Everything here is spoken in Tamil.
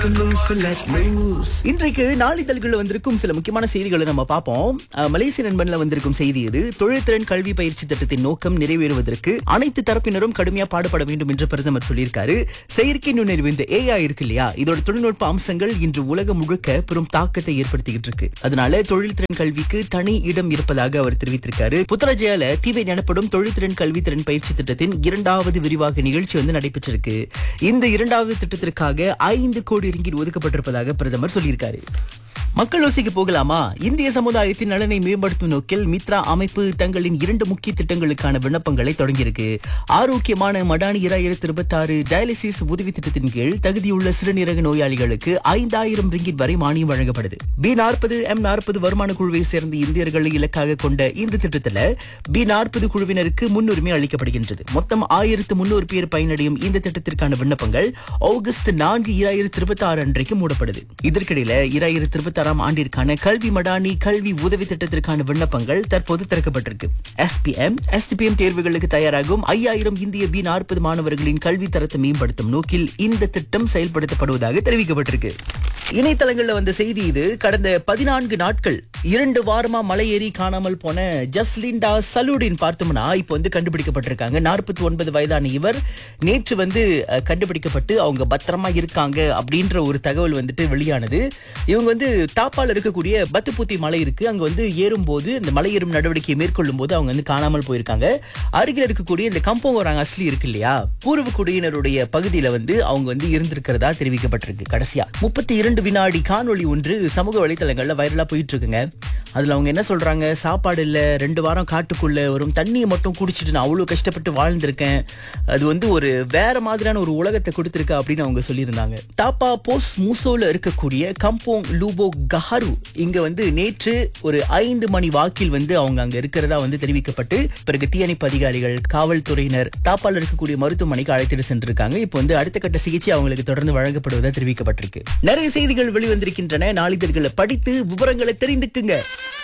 இன்றைக்கு நாளிதழ்களில் வந்திருக்கும் சில முக்கியமான செய்திகளை நம்ம பார்ப்போம் அஹ், மலேசிய நண்பன்ல வந்திருக்கும் செய்தி இது தொழில்திறன் கல்வி பயிற்சி திட்டத்தின் நோக்கம் நிறைவேறுவதற்கு அனைத்து தரப்பினரும் கடுமையா பாடுபட வேண்டும் என்று பிரதமர் சொல்லியிருக்காரு செயற்கை நுண்ணறிவு இந்த ஏஐ இருக்கு இல்லையா இதோட தொழில்நுட்ப அம்சங்கள் இன்று உலகம் முழுக்க பெரும் தாக்கத்தை ஏற்படுத்திக்கிட்டு இருக்கு அதனால தொழில்திறன் கல்விக்கு தனி இடம் இருப்பதாக அவர் தெரிவித்திருக்காரு புத்தரஜயால தீவை எனப்படும் தொழில்திறன் கல்வி திறன் பயிற்சி திட்டத்தின் இரண்டாவது விரிவாக நிகழ்ச்சி வந்து நடைபெற்றிருக்கு இந்த இரண்டாவது திட்டத்திற்காக ஐந்து கோடி ரிங்கிட் ஒதுக்கப்பட்டிருப்பதாக பிரதமர் சொல்லியிருக்காரு மக்கள் யோசிக்க போகலாமா இந்திய சமுதாயத்தின் நலனை மேம்படுத்தும் நோக்கில் மித்ரா அமைப்பு தங்களின் இரண்டு முக்கிய திட்டங்களுக்கான விண்ணப்பங்களை தொடங்கியிருக்கு ஆரோக்கியமான மடானி இராயிரத்தி இருபத்தி ஆறு டயாலிசிஸ் உதவி திட்டத்தின் கீழ் தகுதியுள்ள சிறுநீரக நோயாளிகளுக்கு ஐந்தாயிரம் ரிங்கிட் வரை மானியம் வழங்கப்படுது பி நாற்பது எம் நாற்பது வருமான குழுவை சேர்ந்த இந்தியர்களை இலக்காக கொண்ட இந்த திட்டத்துல பி நாற்பது குழுவினருக்கு முன்னுரிமை அளிக்கப்படுகின்றது மொத்தம் ஆயிரத்து முன்னூறு பேர் பயனடையும் இந்த திட்டத்திற்கான விண்ணப்பங்கள் ஆகஸ்ட் நான்கு இராயிரத்தி இருபத்தி ஆறு அன்றைக்கு மூடப்படுது இதற்கிடையில இராயிரத்தி இருபத்தி ஆறாம் ஆண்டிற்கான கல்வி மடானி கல்வி உதவி திட்டத்திற்கான விண்ணப்பங்கள் தற்போது திறக்கப்பட்டிருக்கு எஸ்பிஎம் எஸ்டிபிஎம் தேர்வுகளுக்கு தயாராகும் ஐயாயிரம் இந்திய பி நாற்பது மாணவர்களின் கல்வி தரத்தை மேம்படுத்தும் நோக்கில் இந்த திட்டம் செயல்படுத்தப்படுவதாக தெரிவிக்கப்பட்டிருக்கு இணையதளங்கள்ல வந்த செய்தி இது கடந்த பதினான்கு நாட்கள் இரண்டு வாரமா மலையேறி காணாமல் போன ஜஸ்லிண்டா சலூடின் பார்த்தோம்னா இப்போ வந்து கண்டுபிடிக்கப்பட்டிருக்காங்க நாற்பத்தி ஒன்பது வயதான இவர் நேற்று வந்து அஹ், கண்டுபிடிக்கப்பட்டு அவங்க பத்திரமா இருக்காங்க அப்படின்ற ஒரு தகவல் வந்துட்டு வெளியானது இவங்க வந்து தாப்பால் இருக்கக்கூடிய பத்துப்பூத்தி மலை இருக்கு அங்க வந்து ஏறும்போது இந்த மலை ஏறும் நடவடிக்கையை மேற்கொள்ளும் போது அவங்க வந்து காணாமல் போயிருக்காங்க அருகில் இருக்கக்கூடிய இந்த கம்போங்கராங்க அஸ்லி இருக்கு இல்லையா பூர்வ குடியினருடைய பகுதியில வந்து அவங்க வந்து இருந்திருக்கிறதா தெரிவிக்கப்பட்டிருக்கு கடைசியா முப்பத்தி இரண்டு வினாடி காணொளி ஒன்று சமூக வலைத்தளங்கள்ல வைரலா போயிட்டு இருக்குங்க அதுல அவங்க என்ன சொல்றாங்க சாப்பாடு இல்ல ரெண்டு வாரம் காட்டுக்குள்ள வரும் தண்ணியை மட்டும் குடிச்சிட்டு நான் அவ்வளவு கஷ்டப்பட்டு வாழ்ந்திருக்கேன் அது வந்து ஒரு வேற மாதிரியான ஒரு உலகத்தை கொடுத்திருக்கா அப்படின்னு அவங்க சொல்லியிருந்தாங்க தாப்பா போஸ் மூசோல இருக்கக்கூடிய கம்போங் லூபோ கஹரு இங்க வந்து நேற்று ஒரு ஐந்து மணி வாக்கில் வந்து அவங்க அங்க இருக்கிறதா வந்து தெரிவிக்கப்பட்டு பிறகு தீயணைப்பு அதிகாரிகள் காவல்துறையினர் தாப்பால் இருக்கக்கூடிய மருத்துவமனைக்கு அழைத்துட்டு சென்றிருக்காங்க இப்போ வந்து அடுத்த கட்ட சிகிச்சை அவங்களுக்கு தொடர்ந்து வழங்கப்படுவதா தெரிவிக்கப்பட்டிருக்கு நிறைய செய்திகள் வெளிவந்திருக்கின்றன நாளிதழ்களை படித்து விவரங்களை தெரிந்துக்குங்க